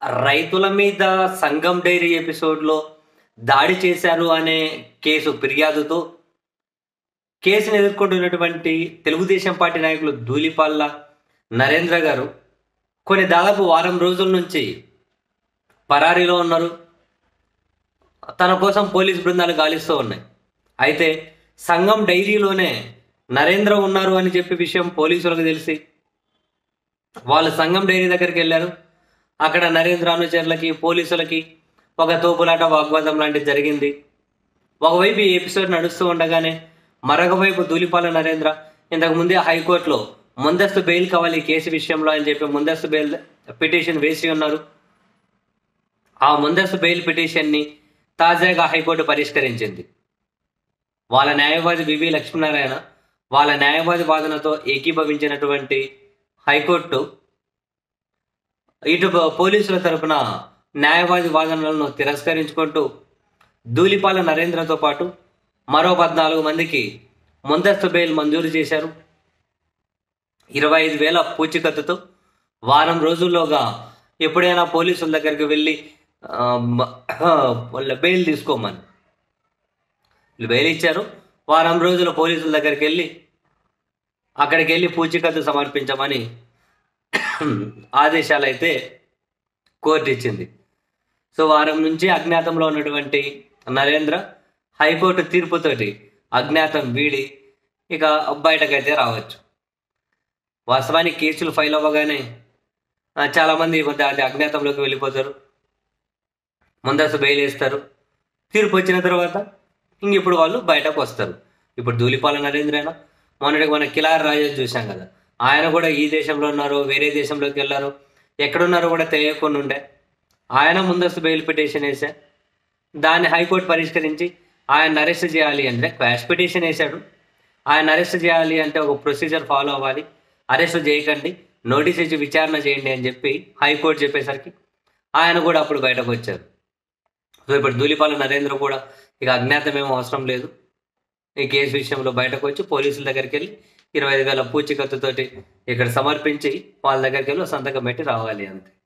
రైతుల మీద సంఘం డైరీ ఎపిసోడ్లో దాడి చేశారు అనే కేసు ఫిర్యాదుతో కేసును ఎదుర్కొంటున్నటువంటి తెలుగుదేశం పార్టీ నాయకులు ధూళిపాల్ల నరేంద్ర గారు కొన్ని దాదాపు వారం రోజుల నుంచి పరారీలో ఉన్నారు తన కోసం పోలీస్ బృందాలు గాలిస్తూ ఉన్నాయి అయితే సంఘం డైరీలోనే నరేంద్ర ఉన్నారు అని చెప్పి విషయం పోలీసులకు తెలిసి వాళ్ళు సంఘం డైరీ దగ్గరికి వెళ్ళారు అక్కడ నరేంద్ర అనుచరులకి పోలీసులకి ఒక తోపులాట వాగ్వాదం లాంటిది జరిగింది ఒకవైపు ఈ ఎపిసోడ్ నడుస్తూ ఉండగానే మరొక వైపు ధూళిపాల నరేంద్ర ఇంతకు ముందే హైకోర్టులో ముందస్తు బెయిల్ కావాలి ఈ కేసు విషయంలో అని చెప్పి ముందస్తు బెయిల్ పిటిషన్ వేసి ఉన్నారు ఆ ముందస్తు బెయిల్ పిటిషన్ని తాజాగా హైకోర్టు పరిష్కరించింది వాళ్ళ న్యాయవాది వివి లక్ష్మీనారాయణ వాళ్ళ న్యాయవాది వాదనతో ఏకీభవించినటువంటి హైకోర్టు ఇటు పోలీసుల తరపున న్యాయవాది వాదనలను తిరస్కరించుకుంటూ ధూళిపాల నరేంద్రతో పాటు మరో పద్నాలుగు మందికి ముందస్తు బెయిల్ మంజూరు చేశారు ఇరవై ఐదు వేల పూచికత్తుతో వారం రోజుల్లోగా ఎప్పుడైనా పోలీసుల దగ్గరికి వెళ్ళి ఆ, మ- వాళ్ళ బెయిల్ తీసుకోమని వీళ్ళు బెయిల్ ఇచ్చారు వారం రోజుల పోలీసుల దగ్గరికి వెళ్ళి అక్కడికి వెళ్ళి పూచికత్తు సమర్పించమని ఆదేశాలు అయితే కోర్టు ఇచ్చింది సో వారం నుంచి అజ్ఞాతంలో ఉన్నటువంటి నరేంద్ర హైకోర్టు తీర్పుతోటి అజ్ఞాతం వీడి ఇక బయటకైతే రావచ్చు వాస్తవానికి కేసులు ఫైల్ అవ్వగానే ఆ, చాలామంది ఈ మధ్య అది అజ్ఞాతంలోకి వెళ్ళిపోతారు ముందస్తు బెయిల్ వేస్తారు తీర్పు వచ్చిన తర్వాత ఇంక ఇప్పుడు వాళ్ళు బయటకు వస్తారు ఇప్పుడు ధూళిపాల నరేంద్రేనా మొన్నటికి మన కిలార్ రాజు చూసాం కదా ఆయన కూడా ఈ దేశంలో ఉన్నారు వేరే దేశంలోకి వెళ్ళారు ఎక్కడున్నారో కూడా తెలియకుండా ఉండే ఆయన ముందస్తు బెయిల్ పిటిషన్ వేసా దాన్ని హైకోర్టు పరిష్కరించి ఆయన అరెస్ట్ చేయాలి అంటే క్వాష్ పిటిషన్ వేశాడు ఆయన అరెస్ట్ చేయాలి అంటే ఒక ప్రొసీజర్ ఫాలో అవ్వాలి అరెస్ట్ చేయకండి నోటీస్ ఇచ్చి విచారణ చేయండి అని చెప్పి హైకోర్టు చెప్పేసరికి ఆయన కూడా అప్పుడు బయటకు వచ్చారు సో ఇప్పుడు ధూళిపాల నరేంద్ర కూడా ఇక అజ్ఞాతం ఏమో అవసరం లేదు ఈ కేసు విషయంలో బయటకు వచ్చి పోలీసుల దగ్గరికి వెళ్ళి ఇరవై ఐదు వేల పూచికత్తుతోటి ఇక్కడ సమర్పించి వాళ్ళ దగ్గరికి వెళ్ళి ఒక సంతకం పెట్టి రావాలి అంతే